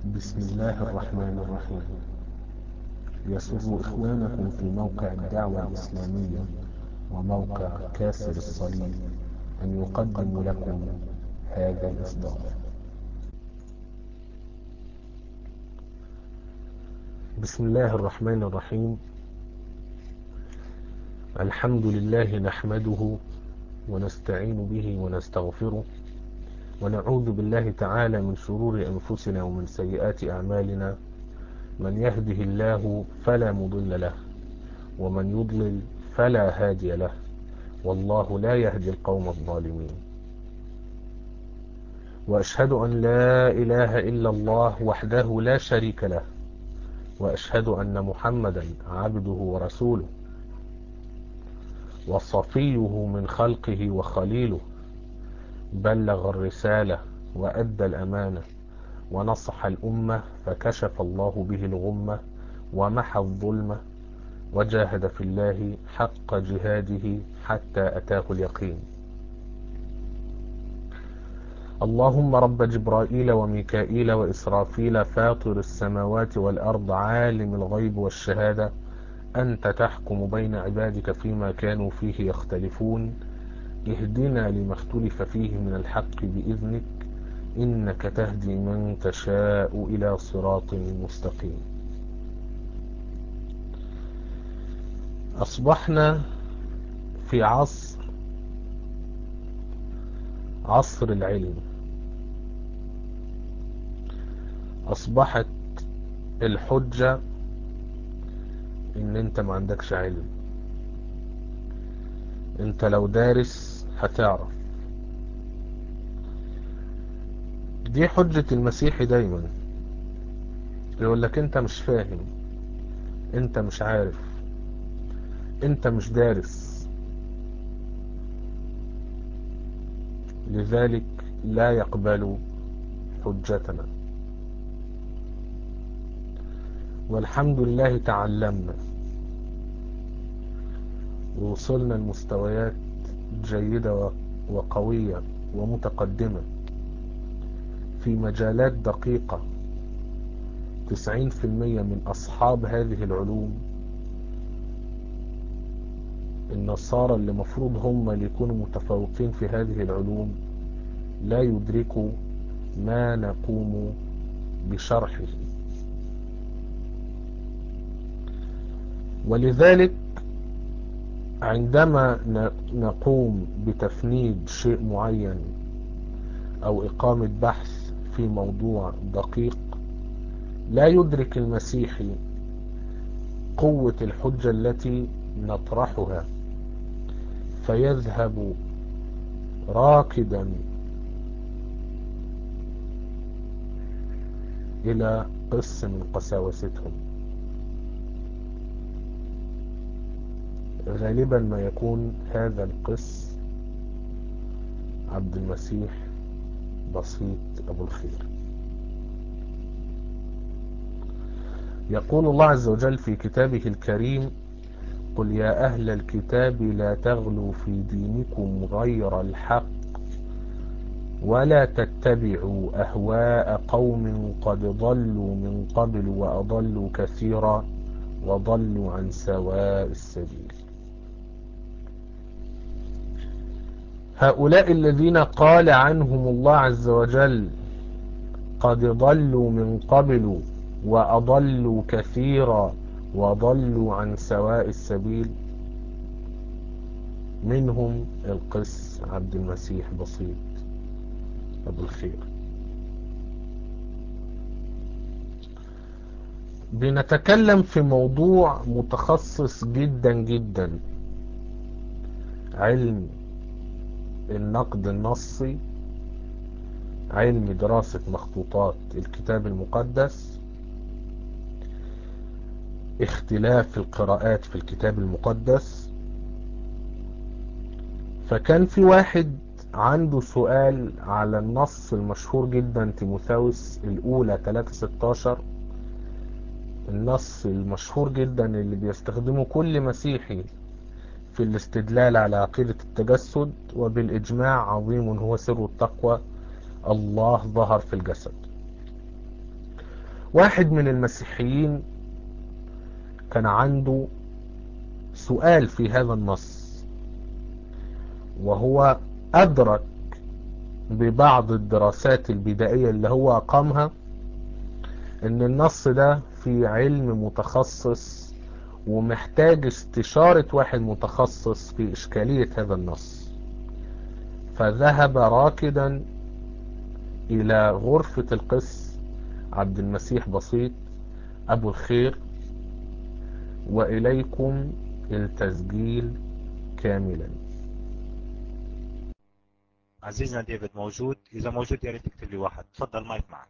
بسم الله الرحمن الرحيم يسر إخوانكم في موقع الدعوة الإسلامية وموقع كاسر الصليب أن يقدم لكم هذا الإصدار بسم الله الرحمن الرحيم الحمد لله نحمده ونستعين به ونستغفره ونعوذ بالله تعالى من شرور أنفسنا ومن سيئات أعمالنا من يهده الله فلا مضل له ومن يضلل فلا هادي له والله لا يهدي القوم الظالمين وأشهد أن لا إله إلا الله وحده لا شريك له وأشهد أن محمدا عبده ورسوله وصفيه من خلقه وخليله بلغ الرسالة وأدى الأمانة ونصح الأمة فكشف الله به الغمة ومحى الظلمة وجاهد في الله حق جهاده حتى أتاه اليقين اللهم رب جبرائيل وميكائيل وإسرافيل فاطر السماوات والأرض عالم الغيب والشهادة أنت تحكم بين عبادك فيما كانوا فيه يختلفون اهدنا لما اختلف فيه من الحق بإذنك إنك تهدي من تشاء إلى صراط مستقيم أصبحنا في عصر عصر العلم أصبحت الحجة إن أنت ما عندكش علم أنت لو دارس هتعرف دي حجة المسيح دايما يقول لك انت مش فاهم انت مش عارف انت مش دارس لذلك لا يقبل حجتنا والحمد لله تعلمنا ووصلنا لمستويات جيدة وقوية ومتقدمة في مجالات دقيقة 90% من أصحاب هذه العلوم النصارى اللي مفروض هم اللي يكونوا متفوقين في هذه العلوم لا يدركوا ما نقوم بشرحه ولذلك عندما نقوم بتفنيد شيء معين أو إقامة بحث في موضوع دقيق لا يدرك المسيحي قوة الحجة التي نطرحها فيذهب راكدا إلى قس من قساوستهم غالبا ما يكون هذا القس عبد المسيح بسيط أبو الخير يقول الله عز وجل في كتابه الكريم قل يا أهل الكتاب لا تغلوا في دينكم غير الحق ولا تتبعوا أهواء قوم قد ضلوا من قبل وأضلوا كثيرا وضلوا عن سواء السبيل هؤلاء الذين قال عنهم الله عز وجل قد ضلوا من قبل وأضلوا كثيرا وضلوا عن سواء السبيل منهم القس عبد المسيح بسيط أبو الخير بنتكلم في موضوع متخصص جدا جدا علم النقد النصي علم دراسة مخطوطات الكتاب المقدس اختلاف القراءات في الكتاب المقدس فكان في واحد عنده سؤال على النص المشهور جدا تيموثاوس الأولى 316 النص المشهور جدا اللي بيستخدمه كل مسيحي في الاستدلال على عقيدة التجسد وبالإجماع عظيم هو سر التقوى الله ظهر في الجسد واحد من المسيحيين كان عنده سؤال في هذا النص وهو أدرك ببعض الدراسات البدائية اللي هو أقامها ان النص ده في علم متخصص ومحتاج استشارة واحد متخصص في إشكالية هذا النص فذهب راكدا إلى غرفة القس عبد المسيح بسيط أبو الخير وإليكم التسجيل كاملا عزيزنا ديفيد موجود إذا موجود يا ريت تكتب لي واحد تفضل مايك معك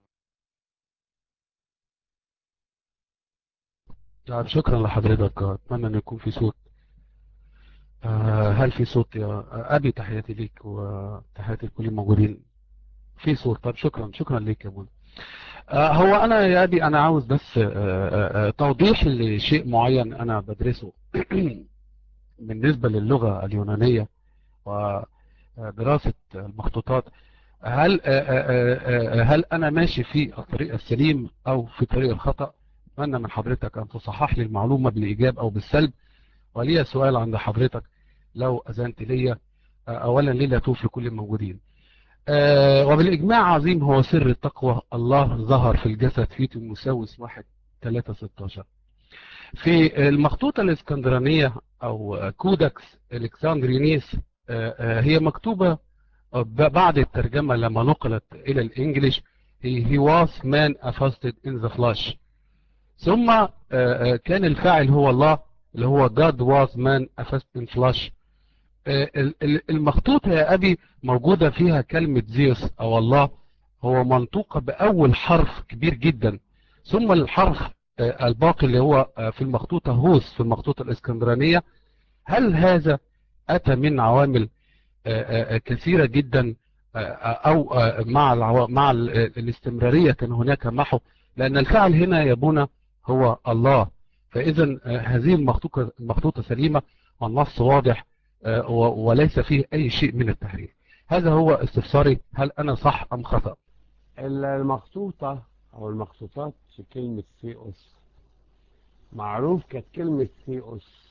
طيب شكرا لحضرتك اتمنى ان يكون في صوت آه، هل في صوت يا ابي تحياتي ليك وتحياتي لكل الموجودين في صوت طب شكرا شكرا ليك يا منى آه، هو انا يا ابي انا عاوز بس آه، توضيح لشيء معين انا بدرسه بالنسبة للغة اليونانية ودراسة المخطوطات هل هل انا ماشي في الطريق السليم او في طريق الخطأ اتمنى من حضرتك ان تصحح لي المعلومة بالايجاب او بالسلب ولي سؤال عند حضرتك لو اذنت لي اولا ليه لا توفي كل الموجودين أه وبالاجماع عظيم هو سر التقوى الله ظهر في الجسد في تيموساوس 1 3 16 في المخطوطة الاسكندرانية او كودكس الكسندرينيس أه هي مكتوبة بعد الترجمة لما نقلت الى الانجليش he was man fasted in the flesh ثم كان الفاعل هو الله اللي هو God was man fasted in flesh المخطوطة يا أبي موجودة فيها كلمة زيوس أو الله هو منطوقة بأول حرف كبير جدا ثم الحرف الباقي اللي هو في المخطوطة هوس في المخطوطة الإسكندرانية هل هذا أتى من عوامل كثيرة جدا أو مع مع الاستمرارية كان هناك محو لأن الفعل هنا يا بنا هو الله فإذا هذه المخطوطة, المخطوطة سليمة والنص واضح وليس فيه أي شيء من التحريف هذا هو استفساري هل أنا صح أم خطأ المخطوطة أو المخطوطات في كلمة ثيوس معروف كانت كلمة ثيوس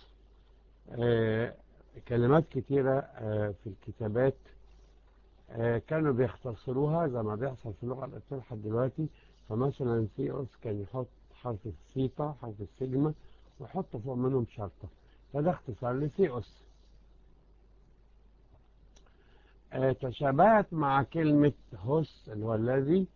كلمات كتيرة في الكتابات كانوا بيختصروها زي ما بيحصل في اللغة القبطية لحد دلوقتي فمثلا ثيوس كان يحط حرف الثيتا حرف السيجما ويحط فوق منهم شرطة فده اختصار لثيوس آه تشابهت مع كلمة هوس اللي هو الذي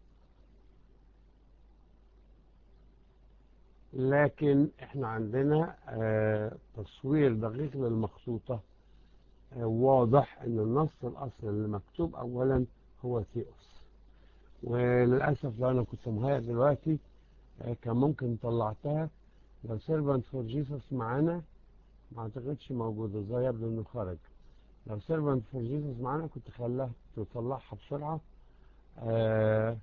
لكن احنا عندنا آه تصوير دقيق للمخطوطة آه واضح ان النص الاصل اللي مكتوب اولا هو ثيوس وللأسف لو انا كنت مهيئ دلوقتي كان ممكن طلعتها لو سيرفنت فور جيسوس معانا ما اعتقدش موجودة زي يبدو انه خرج لو سيرفنت فور جيسوس معانا كنت خلاها تطلعها بسرعة آه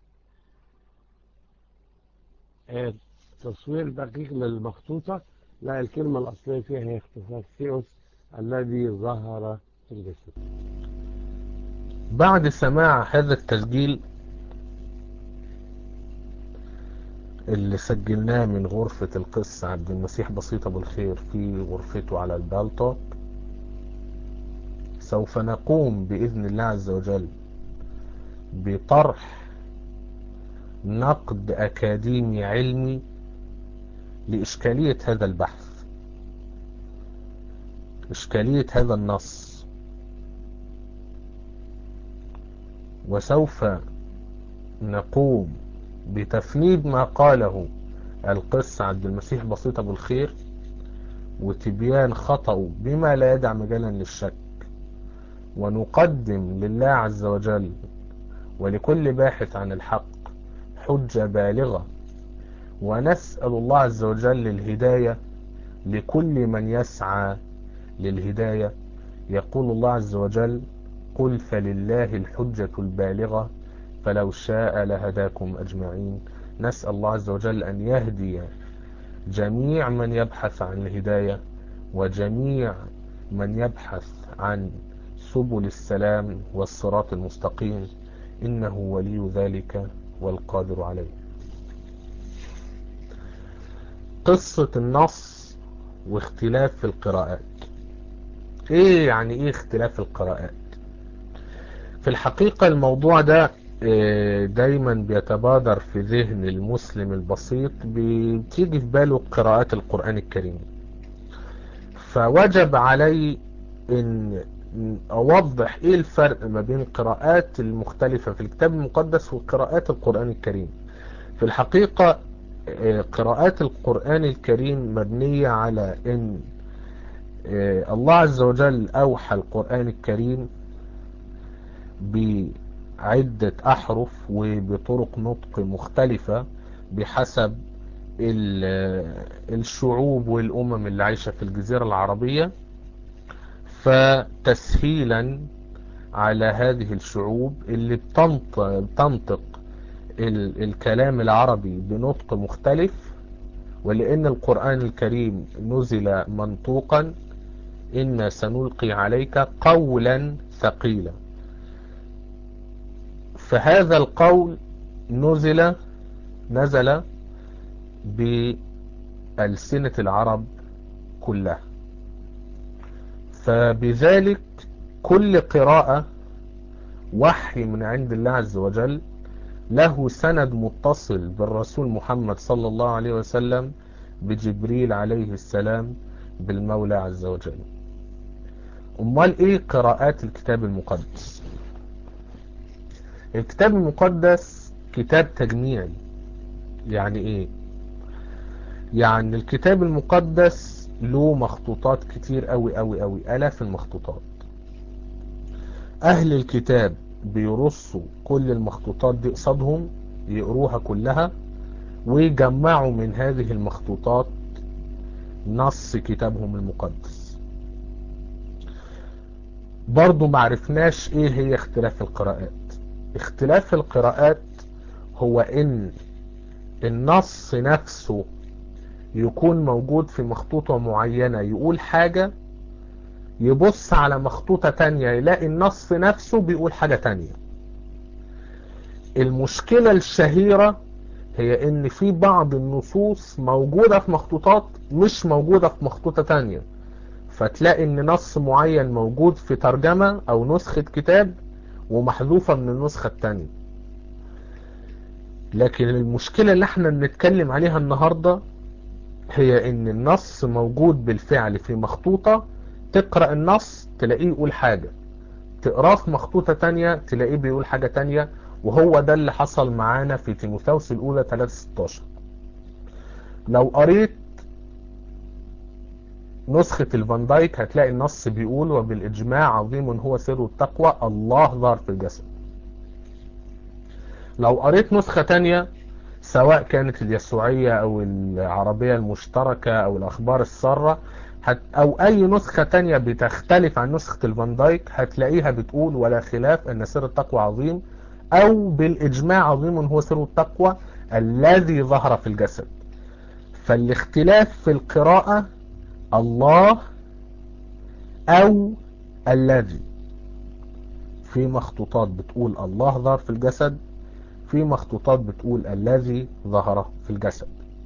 آه تصوير دقيق للمخطوطة لا الكلمة الأصلية فيها هي اختصار ثيوس الذي ظهر في الجسد بعد سماع هذا التسجيل اللي سجلناه من غرفة القس عبد المسيح بسيط أبو الخير في غرفته على البالتوك سوف نقوم بإذن الله عز وجل بطرح نقد أكاديمي علمي لإشكالية هذا البحث إشكالية هذا النص وسوف نقوم بتفنيد ما قاله القس عبد المسيح بسيط أبو الخير وتبيان خطأه بما لا يدع مجالا للشك ونقدم لله عز وجل ولكل باحث عن الحق حجة بالغة ونسأل الله عز وجل الهداية لكل من يسعى للهداية يقول الله عز وجل قل فلله الحجة البالغة فلو شاء لهداكم أجمعين نسأل الله عز وجل أن يهدي جميع من يبحث عن الهداية وجميع من يبحث عن سبل السلام والصراط المستقيم إنه ولي ذلك والقادر عليه قصة النص واختلاف في القراءات ايه يعني ايه اختلاف القراءات في الحقيقة الموضوع ده آه، دايما بيتبادر في ذهن المسلم البسيط بتيجي في باله قراءات القرآن الكريم فوجب علي ان اوضح ايه الفرق ما بين القراءات المختلفة في الكتاب المقدس وقراءات القرآن الكريم في الحقيقة آه، قراءات القرآن الكريم مبنية على ان آه، الله عز وجل اوحى القرآن الكريم بعدة احرف وبطرق نطق مختلفة بحسب ال- الشعوب والامم اللي عايشة في الجزيرة العربية فتسهيلا على هذه الشعوب اللي بتنطق, بتنطق ال- الكلام العربي بنطق مختلف ولأن القرآن الكريم نزل منطوقا إنا سنلقي عليك قولا ثقيلا فهذا القول نزل نزل بألسنة العرب كلها فبذلك كل قراءة وحي من عند الله عز وجل له سند متصل بالرسول محمد صلى الله عليه وسلم بجبريل عليه السلام بالمولى عز وجل امال ايه قراءات الكتاب المقدس الكتاب المقدس كتاب تجميعي يعني ايه يعني الكتاب المقدس له مخطوطات كتير قوي قوي قوي الاف المخطوطات اهل الكتاب بيرصوا كل المخطوطات دي قصادهم يقروها كلها ويجمعوا من هذه المخطوطات نص كتابهم المقدس برضو معرفناش ايه هي اختلاف القراءات اختلاف القراءات هو ان النص نفسه يكون موجود في مخطوطة معينة يقول حاجة يبص على مخطوطة تانية يلاقي النص نفسه بيقول حاجة تانية المشكلة الشهيرة هي ان في بعض النصوص موجودة في مخطوطات مش موجودة في مخطوطة تانية فتلاقي ان نص معين موجود في ترجمة او نسخة كتاب ومحذوفة من النسخة التانية لكن المشكلة اللي احنا بنتكلم عليها النهاردة هي ان النص موجود بالفعل في مخطوطة تقرأ النص تلاقيه يقول حاجة تقراه في مخطوطة تانية تلاقيه بيقول حاجة تانية وهو ده اللي حصل معانا في تيموثاوس الأولى 316 لو قريت نسخة الفان دايك هتلاقي النص بيقول وبالإجماع عظيم هو سر التقوى الله ظهر في الجسد لو قريت نسخة تانية سواء كانت اليسوعية أو العربية المشتركة أو الأخبار السارة هت أو أي نسخة تانية بتختلف عن نسخة الفان دايك هتلاقيها بتقول ولا خلاف أن سر التقوى عظيم أو بالإجماع عظيم هو سر التقوى الذي ظهر في الجسد فالاختلاف في القراءة الله أو الذي في مخطوطات بتقول الله ظهر في الجسد في مخطوطات بتقول الذي ظهر في الجسد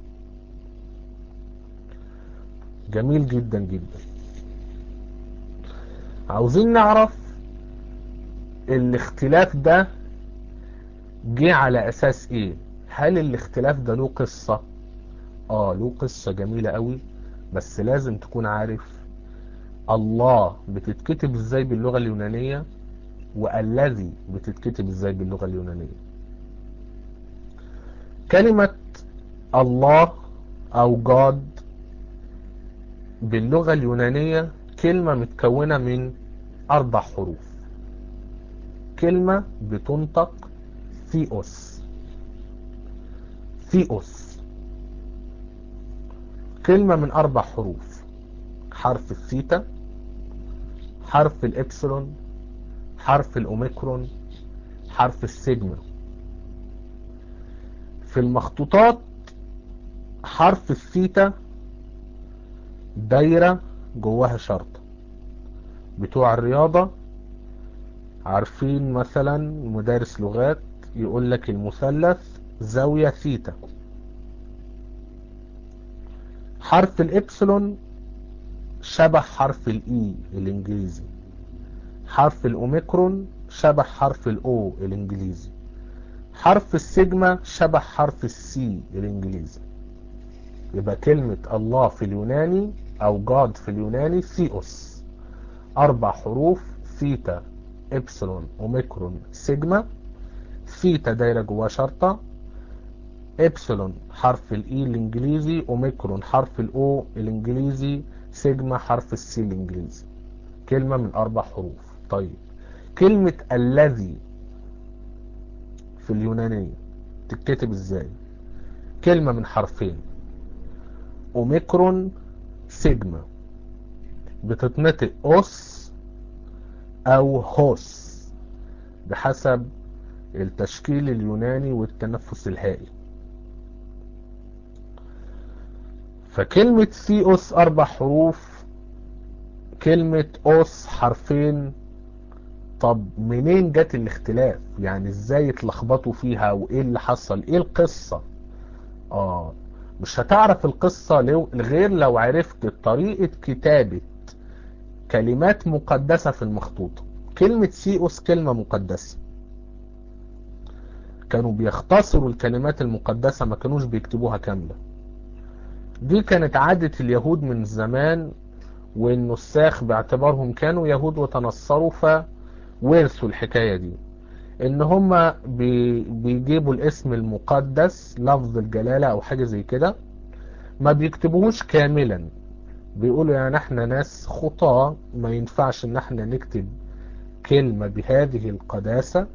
جميل جدا جدا عاوزين نعرف الاختلاف ده جه على اساس ايه هل الاختلاف ده له قصة اه له قصة جميلة قوي بس لازم تكون عارف الله بتتكتب ازاي باللغة اليونانية والذي بتتكتب ازاي باللغة اليونانية كلمة الله او God باللغة اليونانية كلمة متكونة من اربع حروف كلمة بتنطق ثيوس ثيوس كلمة من أربع حروف حرف الثيتا حرف الإبسلون حرف الأوميكرون حرف السيجما في المخطوطات حرف الثيتا دايرة جواها شرطة بتوع الرياضة عارفين مثلا مدارس لغات يقول لك المثلث زاوية ثيتا حرف الإبسلون شبه حرف الإي الإنجليزي حرف الأوميكرون شبه حرف الأو الإنجليزي حرف السيجما شبه حرف السي الإنجليزي يبقى كلمة الله في اليوناني أو جاد في اليوناني ثيوس أربع حروف ثيتا إبسلون أوميكرون سيجما ثيتا دايرة جواها شرطة إبسلون حرف الإي الإنجليزي أوميكرون حرف الأو الإنجليزي سيجما حرف السي الإنجليزي كلمة من أربع حروف طيب كلمة الذي في اليونانية تتكتب ازاي كلمة من حرفين اوميكرون سيجما بتتنطق اوس او هوس بحسب التشكيل اليوناني والتنفس الهائي فكلمة ثيوس اربع حروف كلمة اوس حرفين طب منين جت الاختلاف يعني ازاي اتلخبطوا فيها وايه اللي حصل ايه القصة اه مش هتعرف القصة لو غير لو عرفت طريقة كتابة كلمات مقدسة في المخطوطة كلمة سيئوس كلمة مقدسة كانوا بيختصروا الكلمات المقدسة ما كانوش بيكتبوها كاملة دي كانت عادة اليهود من زمان والنساخ باعتبارهم كانوا يهود وتنصروا فورثوا الحكاية دي ان هم بي بيجيبوا الاسم المقدس لفظ الجلالة او حاجة زي كده ما بيكتبوهوش كاملا بيقولوا يعني احنا ناس خطاة ما ينفعش ان احنا نكتب كلمة بهذه القداسة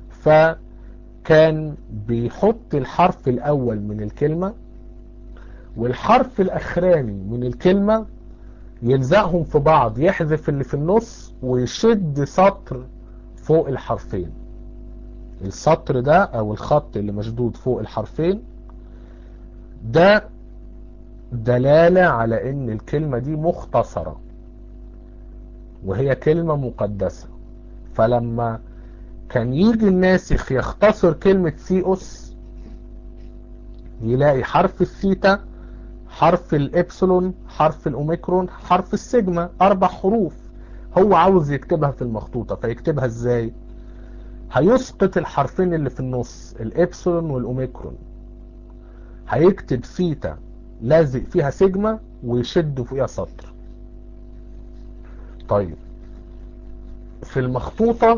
فكان بيحط الحرف الاول من الكلمة والحرف الاخراني من الكلمة يلزقهم في بعض يحذف اللي في النص ويشد سطر فوق الحرفين السطر ده او الخط اللي مشدود فوق الحرفين ده دلالة على ان الكلمة دي مختصرة وهي كلمة مقدسة فلما كان يجي الناسخ يختصر كلمة ثيوس يلاقي حرف الثيتا حرف الإبسلون حرف الأوميكرون حرف السيجما أربع حروف هو عاوز يكتبها في المخطوطة فيكتبها ازاي هيسقط الحرفين اللي في النص الإبسلون والأوميكرون هيكتب ثيتا لازق فيها سيجما ويشد فيها سطر طيب في المخطوطة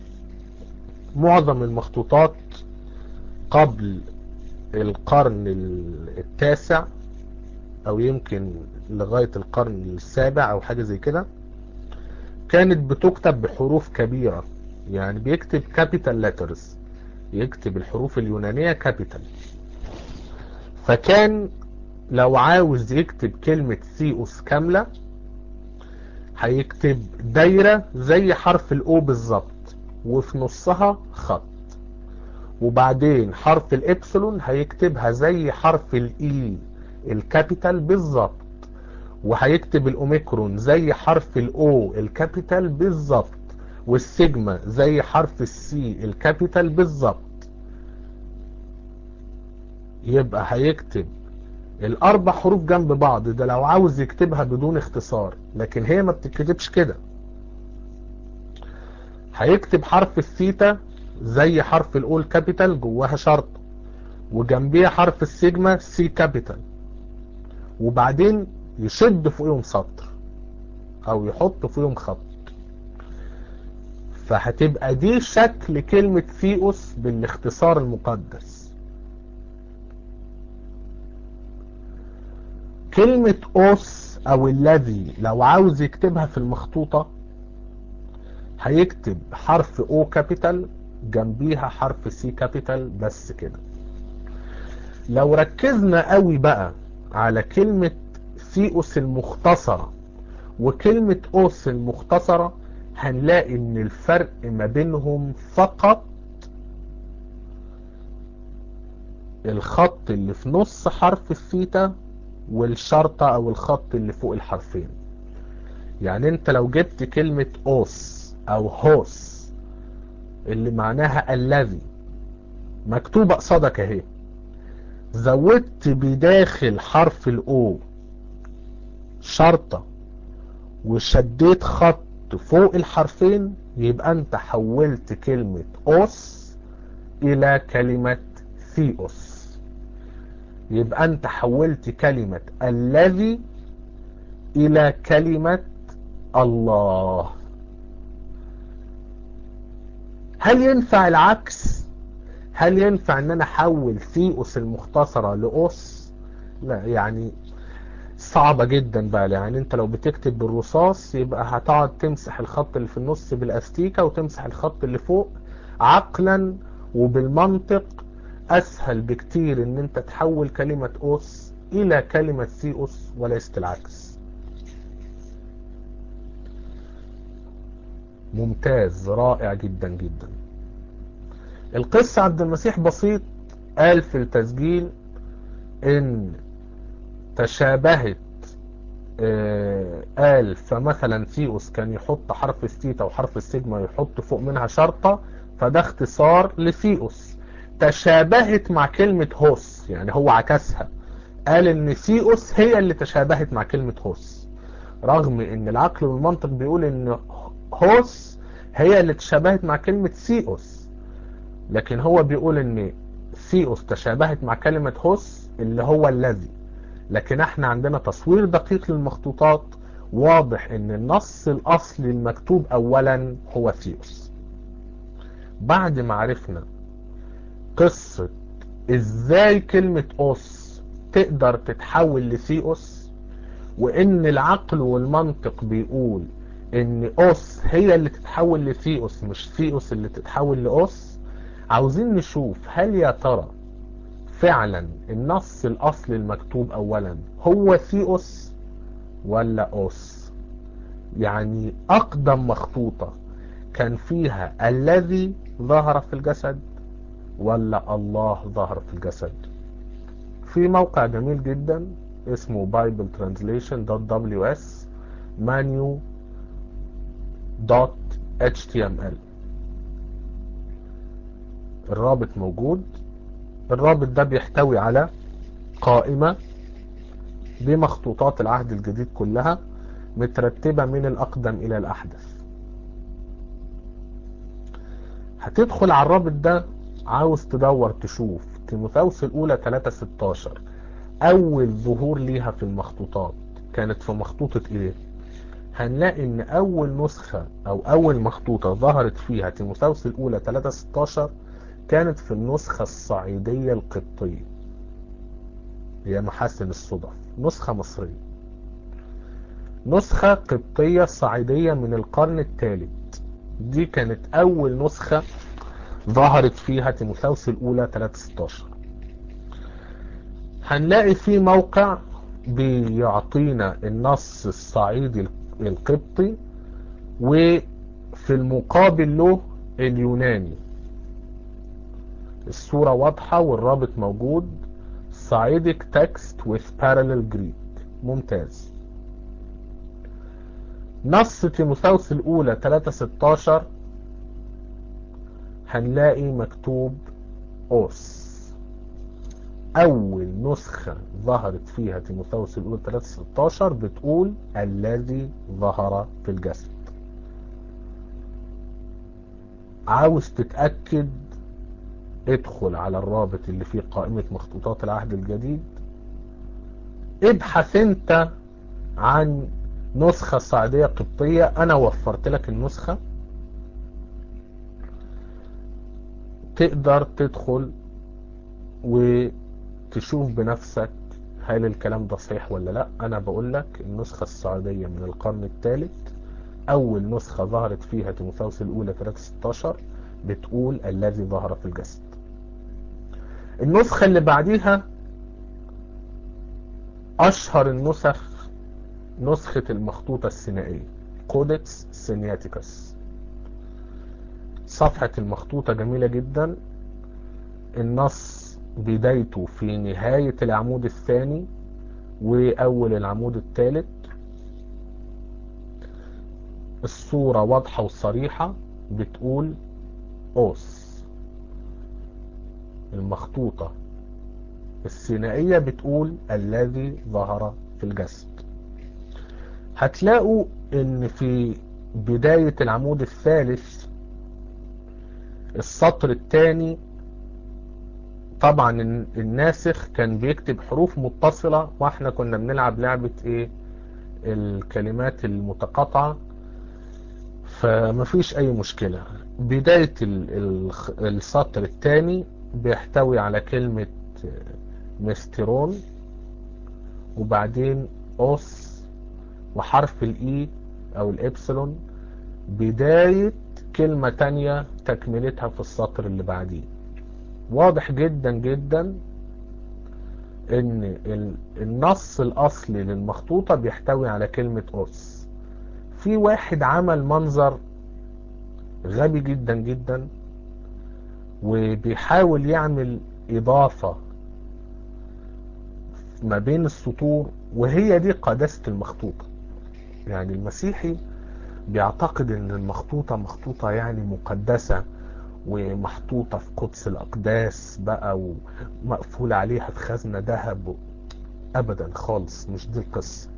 معظم المخطوطات قبل القرن التاسع او يمكن لغاية القرن السابع او حاجة زي كده كانت بتكتب بحروف كبيرة يعني بيكتب كابيتال لترز يكتب الحروف اليونانية كابيتال فكان لو عاوز يكتب كلمة ثيوس كاملة هيكتب دايرة زي حرف الاو بالظبط وفي نصها خط وبعدين حرف الابسلون هيكتبها زي حرف الاي الكابيتال بالظبط وهيكتب الاوميكرون زي حرف الاو الكابيتال بالظبط والسيجما زي حرف السي الكابيتال بالظبط يبقى هيكتب الاربع حروف جنب بعض ده لو عاوز يكتبها بدون اختصار لكن هي ما بتتكتبش كده هيكتب حرف الثيتا زي حرف الاول كابيتال جواها شرط وجنبيها حرف السيجما سي كابيتال وبعدين يشد فوقيهم سطر او يحط فوقيهم خط فهتبقى دي شكل كلمة ثيوس بالاختصار المقدس كلمة اوس او الذي لو عاوز يكتبها في المخطوطة هيكتب حرف او كابيتال جنبيها حرف سي كابيتال بس كده لو ركزنا قوي بقى على كلمة ثيوس المختصرة وكلمة اوس المختصرة هنلاقي ان الفرق ما بينهم فقط الخط اللي في نص حرف الثيتا والشرطة او الخط اللي فوق الحرفين يعني انت لو جبت كلمة اوس او هوس اللي معناها الذي مكتوبة قصادك اهي زودت بداخل حرف الاو شرطة وشديت خط فوق الحرفين يبقى انت حولت كلمة اوس الى كلمة ثيوس يبقى انت حولت كلمة الذي الى كلمة الله هل ينفع العكس هل ينفع ان انا احول ثيوس المختصرة لاوس لا يعني صعبة جدا بقى يعني انت لو بتكتب بالرصاص يبقى هتقعد تمسح الخط اللي في النص بالاستيكة وتمسح الخط اللي فوق عقلا وبالمنطق اسهل بكتير ان انت تحول كلمة اوس الى كلمة ثيوس وليست العكس ممتاز رائع جدا جدا القس عبد المسيح بسيط قال في التسجيل ان تشابهت آه قال فمثلا ثيوس كان يحط حرف الثيتا وحرف السيجما يحط فوق منها شرطة فده اختصار لثيوس تشابهت مع كلمة هوس يعني هو عكسها قال ان ثيوس هي اللي تشابهت مع كلمة هوس رغم ان العقل والمنطق بيقول ان هوس هي اللي تشابهت مع كلمة ثيوس لكن هو بيقول ان ثيوس تشابهت مع كلمة هوس اللي هو الذي لكن احنا عندنا تصوير دقيق للمخطوطات واضح ان النص الاصلي المكتوب اولا هو ثيوس بعد ما عرفنا قصة ازاي كلمة اوس تقدر تتحول لثيوس وان العقل والمنطق بيقول ان اوس هي اللي تتحول لثيوس مش ثيوس اللي تتحول لاوس عاوزين نشوف هل يا ترى فعلا النص الاصلي المكتوب اولا هو ثيوس ولا اوس يعني اقدم مخطوطة كان فيها الذي ظهر في الجسد ولا الله ظهر في الجسد في موقع جميل جدا اسمه bibletranslation.ws menu.html الرابط موجود الرابط ده بيحتوي على قائمة بمخطوطات العهد الجديد كلها مترتبة من الأقدم إلى الأحدث هتدخل على الرابط ده عاوز تدور تشوف تيموثاوس الأولى 3-16 أول ظهور ليها في المخطوطات كانت في مخطوطة إيه؟ هنلاقي إن أول نسخة أو أول مخطوطة ظهرت فيها تيموثاوس الأولى 3-16 كانت في النسخة الصعيدية القبطية هي محاسن الصدف نسخة مصرية نسخة قبطية صعيدية من القرن الثالث دي كانت أول نسخة ظهرت فيها تيموثاوس الأولى 316 هنلاقي في موقع بيعطينا النص الصعيدي القبطي وفي المقابل له اليوناني الصورة واضحة والرابط موجود Saidic text with parallel Greek ممتاز نص تيموثاوس الأولى 316 هنلاقي مكتوب أوس أول نسخة ظهرت فيها تيموثاوس الأولى 316 بتقول الذي ظهر في الجسد عاوز تتأكد ادخل على الرابط اللي فيه قائمة مخطوطات العهد الجديد ابحث انت عن نسخة صعيدية قبطية انا وفرت لك النسخة تقدر تدخل وتشوف بنفسك هل الكلام ده صحيح ولا لا انا بقول لك النسخة الصعيدية من القرن الثالث اول نسخة ظهرت فيها تيموثاوس الاولى 316 بتقول الذي ظهر في الجسد النسخة اللي بعديها اشهر النسخ نسخة المخطوطة السينائية كودكس سينياتيكس صفحة المخطوطة جميلة جدا النص بدايته في نهاية العمود الثاني وأول العمود الثالث الصورة واضحة وصريحة بتقول أوس المخطوطة السينائية بتقول الذي ظهر في الجسد هتلاقوا ان في بداية العمود الثالث السطر الثاني طبعا الناسخ كان بيكتب حروف متصلة واحنا كنا بنلعب لعبة ايه الكلمات المتقاطعة فمفيش اي مشكلة بداية السطر الثاني بيحتوي على كلمة مسترون وبعدين اوس وحرف الاي او الابسلون بداية كلمة تانية تكملتها في السطر اللي بعديه واضح جدا جدا ان النص الاصلي للمخطوطة بيحتوي على كلمة اوس في واحد عمل منظر غبي جدا جدا وبيحاول يعمل اضافة ما بين السطور وهي دي قداسة المخطوطة يعني المسيحي بيعتقد ان المخطوطة مخطوطة يعني مقدسة ومحطوطة في قدس الأقداس بقى ومقفول عليها في خزنة ذهب أبدا خالص مش دي القصة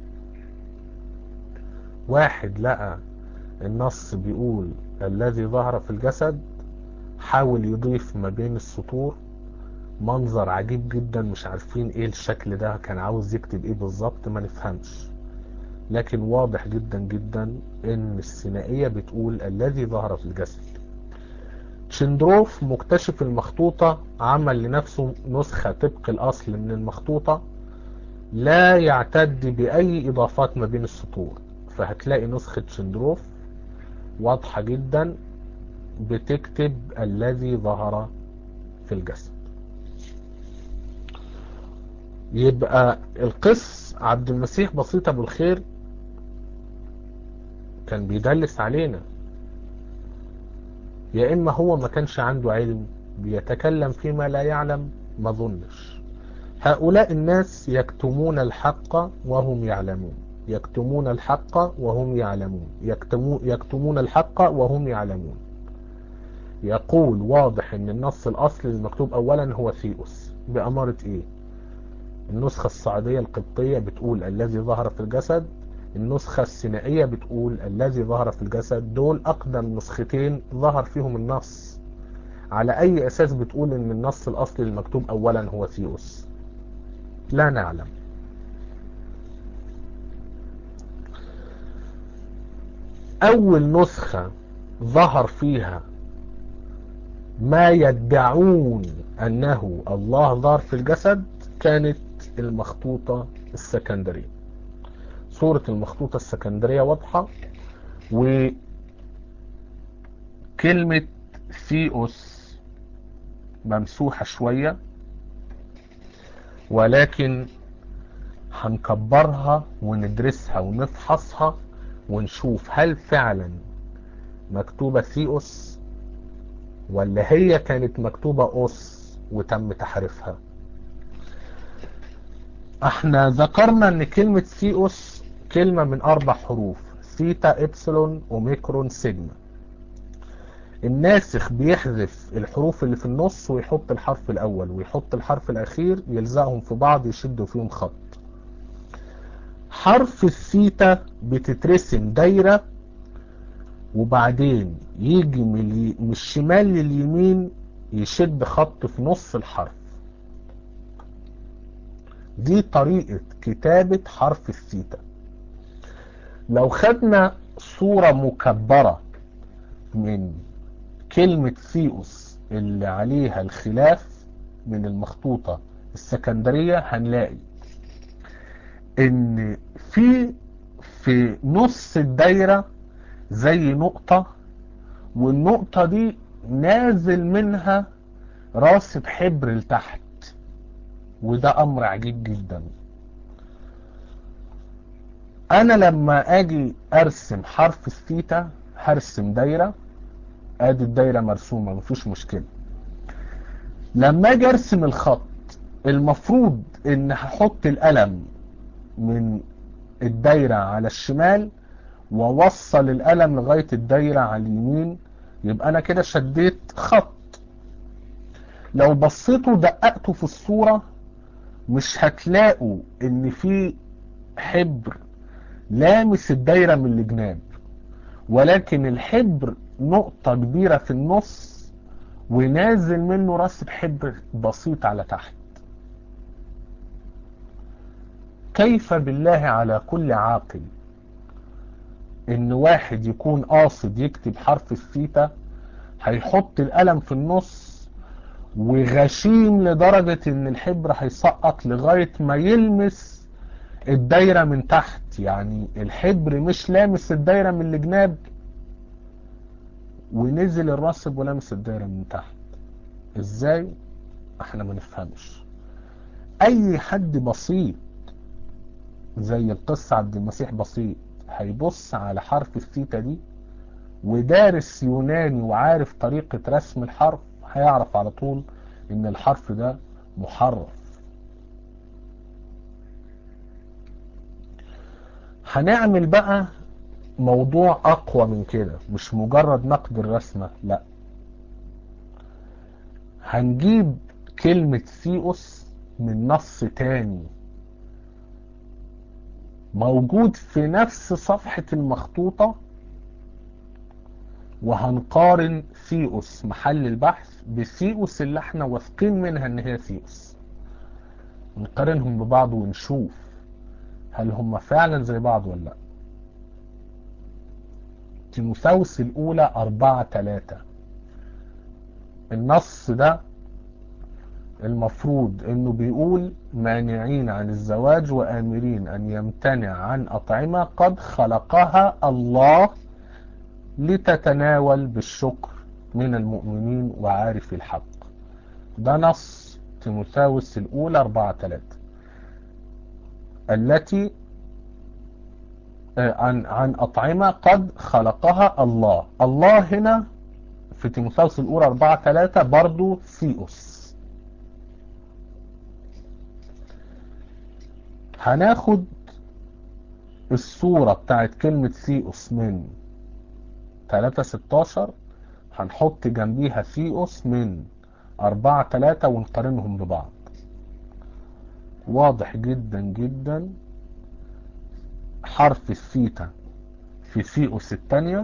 واحد لقى النص بيقول الذي ظهر في الجسد حاول يضيف ما بين السطور منظر عجيب جدا مش عارفين ايه الشكل ده كان عاوز يكتب ايه بالظبط ما نفهمش لكن واضح جدا جدا ان السينائية بتقول الذي ظهر في الجسد تشندروف مكتشف المخطوطة عمل لنفسه نسخة طبق الأصل من المخطوطة لا يعتد بأي إضافات ما بين السطور فهتلاقي نسخة تشندروف واضحة جدا بتكتب الذي ظهر في الجسد يبقى القس عبد المسيح بسيط ابو الخير كان بيدلس علينا يا اما هو ما كانش عنده علم بيتكلم فيما لا يعلم ما ظنش هؤلاء الناس يكتمون الحق وهم يعلمون يكتمون الحق وهم يعلمون يكتمون, يكتمون الحق وهم يعلمون يقول واضح ان النص الاصلي المكتوب اولا هو ثيوس بأمارة ايه النسخة الصعيدية القبطية بتقول الذي ظهر في الجسد النسخة السينائية بتقول الذي ظهر في الجسد دول أقدم نسختين ظهر فيهم النص على أي أساس بتقول إن النص الأصلي المكتوب أولا هو ثيوس لا نعلم أول نسخة ظهر فيها ما يدعون أنه الله ظهر في الجسد كانت المخطوطة السكندرية صورة المخطوطة السكندرية واضحة وكلمة ثيوس ممسوحة شوية ولكن هنكبرها وندرسها ونفحصها ونشوف هل فعلا مكتوبة ثيوس ولا هي كانت مكتوبة أوس وتم تحريفها احنا ذكرنا ان كلمة ثيوس كلمة من اربع حروف ثيتا ابسلون اوميكرون سيجما الناسخ بيحذف الحروف اللي في النص ويحط الحرف الاول ويحط الحرف الاخير يلزقهم في بعض يشدوا فيهم خط حرف الثيتا بتترسم دايرة وبعدين يجي من الشمال لليمين يشد خط في نص الحرف دي طريقة كتابة حرف الثيتا لو خدنا صورة مكبرة من كلمة ثيوس اللي عليها الخلاف من المخطوطة السكندرية هنلاقي ان في في نص الدايرة زي نقطة والنقطة دي نازل منها راسب حبر لتحت وده امر عجيب جدا انا لما اجي ارسم حرف الثيتا هرسم دايرة ادي الدايرة مرسومة مفيش مشكلة لما اجي ارسم الخط المفروض ان هحط القلم من الدايرة على الشمال واوصل القلم لغاية الدايرة على اليمين يبقى انا كده شديت خط لو بصيتوا دققتوا في الصورة مش هتلاقوا ان في حبر لامس الدايرة من الجناب ولكن الحبر نقطة كبيرة في النص ونازل منه رسم حبر بسيط على تحت كيف بالله على كل عاقل ان واحد يكون قاصد يكتب حرف الثيتا هيحط القلم في النص وغشيم لدرجة ان الحبر هيسقط لغاية ما يلمس الدايرة من تحت يعني الحبر مش لامس الدايرة من الجناب ونزل الرسب ولامس الدايرة من تحت ازاي احنا ما نفهمش اي حد بسيط زي القصة عبد المسيح بسيط هيبص على حرف الثيتا دي ودارس يوناني وعارف طريقة رسم الحرف هيعرف على طول ان الحرف ده محرف هنعمل بقى موضوع اقوى من كده مش مجرد نقد الرسمة لا هنجيب كلمة ثيوس من نص تاني موجود في نفس صفحة المخطوطة وهنقارن ثيوس محل البحث بثيوس اللي احنا واثقين منها ان هي ثيوس نقارنهم ببعض ونشوف هل هم فعلا زي بعض ولا لا تيموثاوس الاولى اربعة تلاتة النص ده المفروض انه بيقول مانعين عن الزواج وامرين ان يمتنع عن اطعمة قد خلقها الله لتتناول بالشكر من المؤمنين وعارف الحق ده نص تيموثاوس الاولى اربعة تلاتة التي عن عن أطعمة قد خلقها الله الله هنا في تيموثاوس الأولى 4 3 برضو ثيوس هناخد الصورة بتاعت كلمة ثيوس من 3 16 هنحط جنبيها ثيوس من 4 3 ونقارنهم ببعض واضح جدا جدا حرف الثيتا في ثيوس الثانية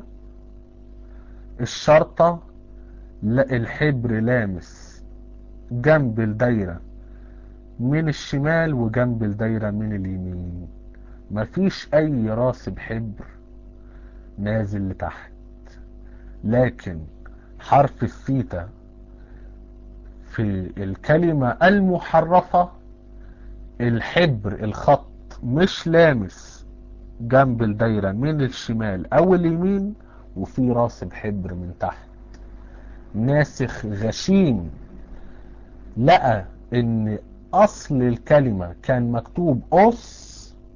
الشرطة الحبر لامس جنب الدايرة من الشمال وجنب الدايرة من اليمين مفيش اي راسب حبر نازل لتحت لكن حرف الثيتا في الكلمة المحرفة الحبر الخط مش لامس جنب الدايرة من الشمال او اليمين وفي راسب حبر من تحت ناسخ غشيم لقى ان اصل الكلمة كان مكتوب اس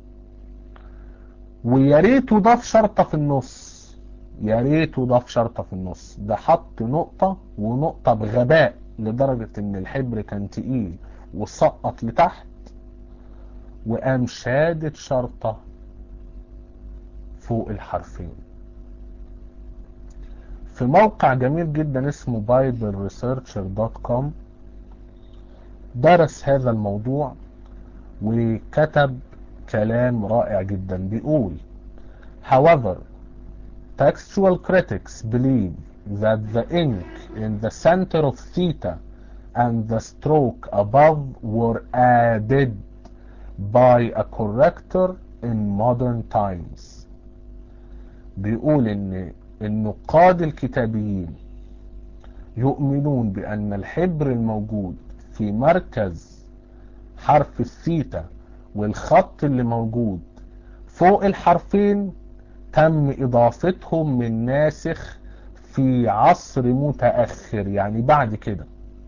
ويا ريته ضاف شرطة في النص يا ريته ضاف شرطة في النص ده حط نقطة ونقطة بغباء لدرجة ان الحبر كان تقيل وسقط لتحت وقام شادد شرطة فوق الحرفين في موقع جميل جدا اسمه bibleresearcher.com درس هذا الموضوع وكتب كلام رائع جدا بيقول however textual critics believe that the ink in the center of theta and the stroke above were added by a corrector in modern times بيقول ان النقاد الكتابيين يؤمنون بان الحبر الموجود في مركز حرف الثيتا والخط اللي موجود فوق الحرفين تم اضافتهم من ناسخ في عصر متأخر يعني بعد كده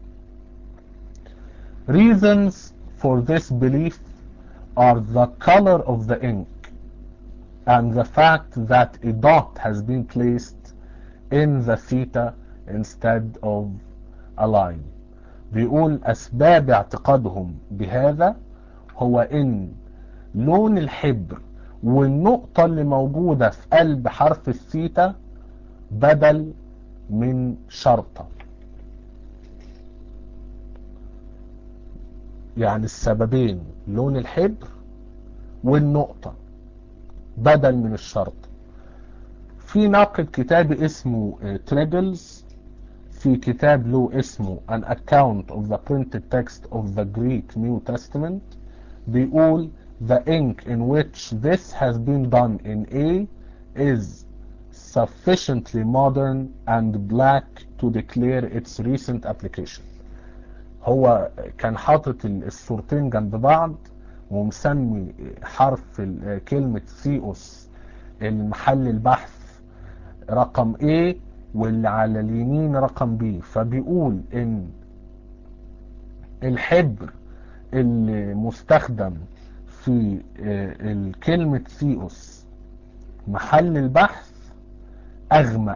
reasons for this belief are the color of the ink and the fact that a dot has been placed in the theta instead of a line بيقول أسباب اعتقادهم بهذا هو إن لون الحبر والنقطة اللي موجودة في قلب حرف الثيتا بدل من شرطة يعني السببين لون الحبر والنقطة بدل من الشرط في ناقد كتابي اسمه تريدلز في كتاب له اسمه An Account of the Printed Text of the Greek New Testament بيقول The ink in which this has been done in A is sufficiently modern and black to declare its recent application هو كان حاطط الصورتين جنب بعض ومسمي حرف كلمة ثيوس المحل البحث رقم A واللي على اليمين رقم B فبيقول ان الحبر اللي مستخدم في الكلمة ثيوس محل البحث أغمق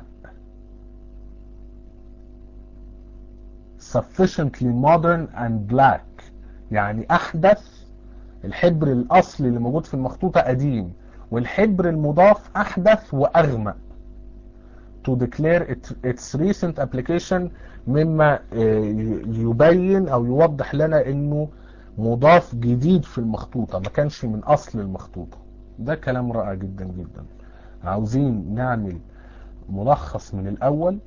sufficiently modern and black يعني أحدث الحبر الأصلي اللي موجود في المخطوطة قديم والحبر المضاف أحدث وأغمق to declare its recent application مما يبين أو يوضح لنا إنه مضاف جديد في المخطوطة ما كانش من أصل المخطوطة ده كلام رائع جدا جدا عاوزين نعمل ملخص من الأول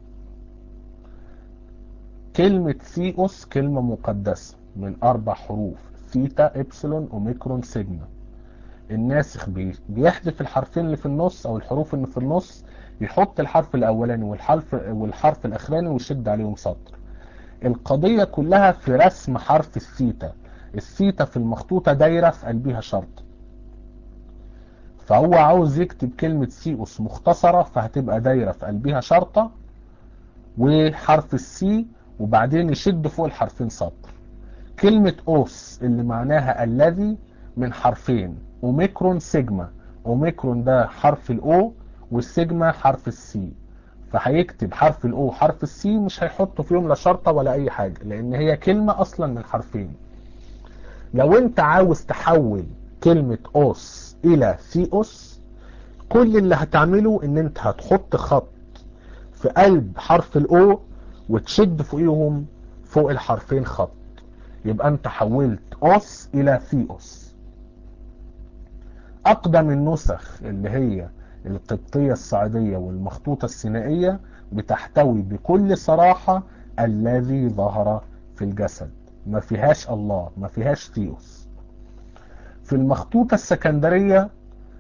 كلمة ثيوس كلمة مقدسة من أربع حروف ثيتا إبسلون أوميكرون سيجما الناسخ بيحذف الحرفين اللي في النص أو الحروف اللي في النص يحط الحرف الأولاني والحرف, والحرف الأخراني ويشد عليهم سطر القضية كلها في رسم حرف الثيتا الثيتا في المخطوطة دايرة في قلبها شرط فهو عاوز يكتب كلمة سيوس مختصرة فهتبقى دايرة في قلبها شرطة وحرف السي وبعدين يشد فوق الحرفين سطر كلمة أوس اللي معناها الذي من حرفين أوميكرون سيجما أوميكرون ده حرف الأو والسيجما حرف السي فهيكتب حرف الأو حرف السي مش هيحطوا فيهم لا شرطة ولا أي حاجة لأن هي كلمة أصلا من حرفين لو أنت عاوز تحول كلمة أوس إلى ثيوس كل اللي هتعمله إن أنت هتحط خط في قلب حرف الأو وتشد فوقيهم فوق الحرفين خط يبقى انت حولت اوس الى ثيوس اقدم النسخ اللي هي القبطية الصعيدية والمخطوطة السينائية بتحتوي بكل صراحة الذي ظهر في الجسد ما فيهاش الله ما فيهاش ثيوس في المخطوطة السكندرية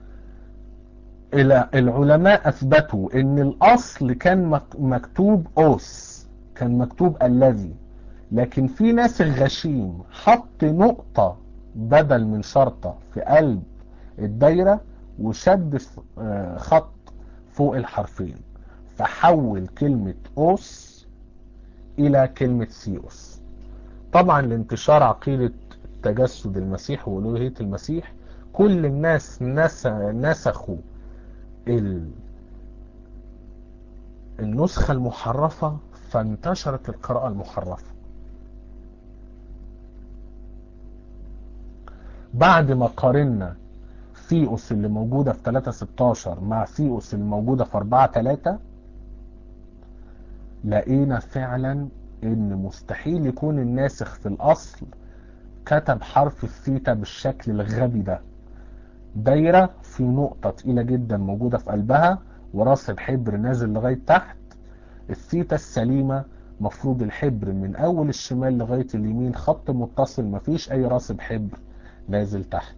العلماء اثبتوا ان الاصل كان مكتوب اوس كان مكتوب الذي لكن في ناس غشيم حط نقطة بدل من شرطة في قلب الدايرة وشد خط فوق الحرفين فحول كلمة أوس إلى كلمة سيوس طبعا لانتشار عقيدة تجسد المسيح وألوهية المسيح كل الناس نسخوا النسخة المحرفة فانتشرت القراءة المحرفة بعد ما قارنا ثيوس اللي موجودة في 316 مع ثيوس اللي موجودة في 43 لقينا فعلا ان مستحيل يكون الناسخ في الاصل كتب حرف الثيتا بالشكل الغبي ده دايرة في نقطة تقيلة جدا موجودة في قلبها وراسب حبر نازل لغاية تحت الثيتا السليمة مفروض الحبر من اول الشمال لغاية اليمين خط متصل مفيش اي راسب حبر نازل تحت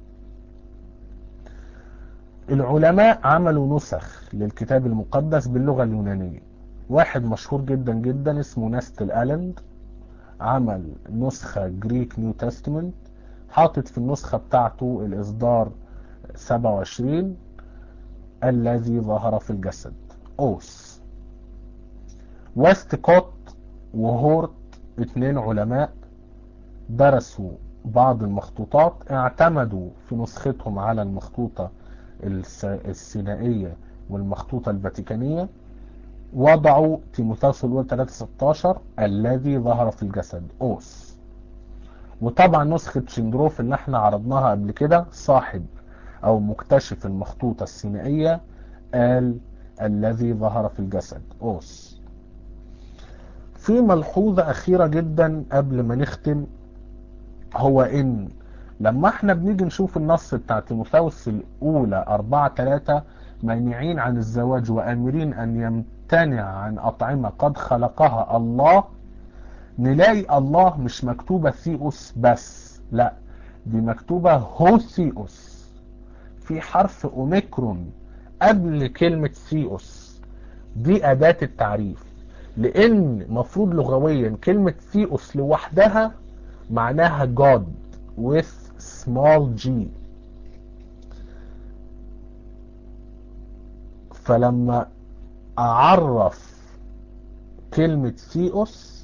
العلماء عملوا نسخ للكتاب المقدس باللغة اليونانية واحد مشهور جدا جدا اسمه ناستل ألند عمل نسخة جريك نيو تستمنت حاطط في النسخة بتاعته الإصدار 27 الذي ظهر في الجسد أوس ويستكوت وهورت اتنين علماء درسوا بعض المخطوطات اعتمدوا في نسختهم على المخطوطة السينائية والمخطوطة الفاتيكانية وضعوا تيموثاوس الأول 316 الذي ظهر في الجسد أوس وطبعا نسخة شندروف اللي احنا عرضناها قبل كده صاحب أو مكتشف المخطوطة السينائية قال الذي ظهر في الجسد أوس في ملحوظة أخيرة جدا قبل ما نختم هو إن لما احنا بنيجي نشوف النص بتاع تيموثاوس الأولى أربعة ثلاثة مانعين عن الزواج وآمرين أن يمتنع عن أطعمة قد خلقها الله نلاقي الله مش مكتوبة ثيوس بس لا دي مكتوبة هوثيوس في حرف أوميكرون قبل كلمة ثيوس دي أداة التعريف لأن مفروض لغويا كلمة ثيوس لوحدها معناها God with small g فلما أعرف كلمة ثيوس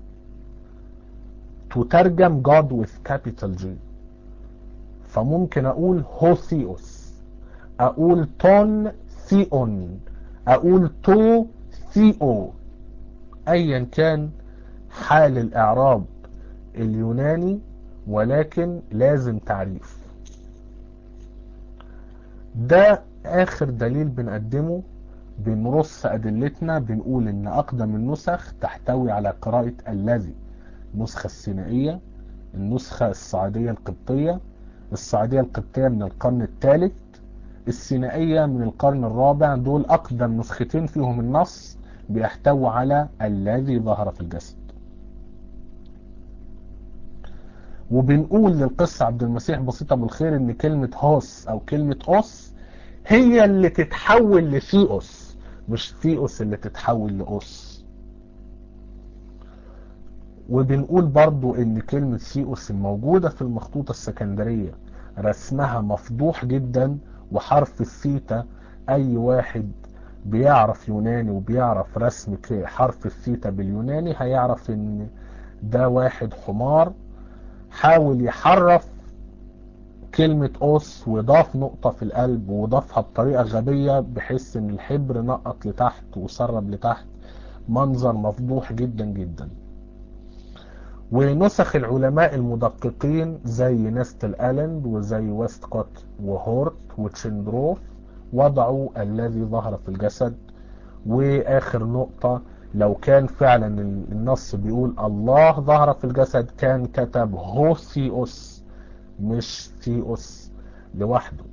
تترجم God with capital G فممكن أقول هوثيوس أقول تون ثيون أقول تو ثيو أيا كان حال الإعراب اليوناني ولكن لازم تعريف ده آخر دليل بنقدمه بنرص أدلتنا بنقول إن أقدم النسخ تحتوي على قراءة الذي النسخة السينائية النسخة الصعيدية القبطية الصعيدية القبطية من القرن الثالث السينائية من القرن الرابع دول أقدم نسختين فيهم النص بيحتوي على الذي ظهر في الجسد وبنقول للقس عبد المسيح بسيط ابو الخير ان كلمة هوس او كلمة اوس هي اللي تتحول لثيوس مش ثيوس اللي تتحول لأوس وبنقول برضو ان كلمة ثيوس الموجودة في المخطوطة السكندرية رسمها مفضوح جدا وحرف الثيتا اي واحد بيعرف يوناني وبيعرف رسم حرف الثيتا باليوناني هيعرف ان ده واحد حمار حاول يحرف كلمة أوس وضاف نقطة في القلب وضافها بطريقة غبية بحيث ان الحبر نقط لتحت وسرب لتحت منظر مفضوح جدا جدا ونسخ العلماء المدققين زي نستل ألند وزي ويستكوت وهورت وتشندروف وضعوا الذي ظهر في الجسد واخر نقطة لو كان فعلا النص بيقول الله ظهر في الجسد كان كتب هوثيوس مش ثيوس لوحده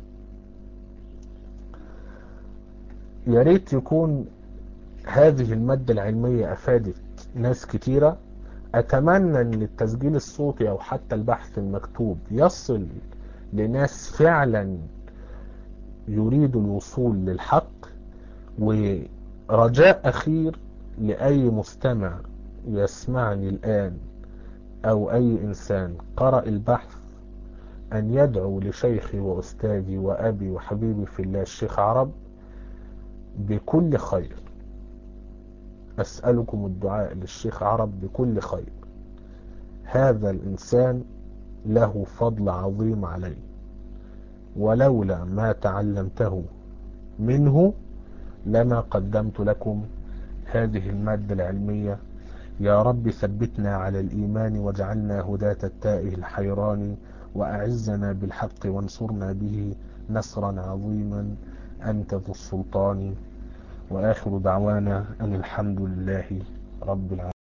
يا ريت يكون هذه المادة العلمية افادت ناس كتيرة اتمنى ان التسجيل الصوتي او حتى البحث المكتوب يصل لناس فعلا يريدوا الوصول للحق ورجاء اخير لأي مستمع يسمعني الآن أو أي إنسان قرأ البحث أن يدعو لشيخي وأستاذي وأبي وحبيبي في الله الشيخ عرب بكل خير أسألكم الدعاء للشيخ عرب بكل خير هذا الإنسان له فضل عظيم علي ولولا ما تعلمته منه لما قدمت لكم هذه المادة العلمية يا رب ثبتنا على الإيمان واجعلنا هداة التائه الحيران وأعزنا بالحق وانصرنا به نصرا عظيما أنت ذو السلطان وآخر دعوانا أن الحمد لله رب العالمين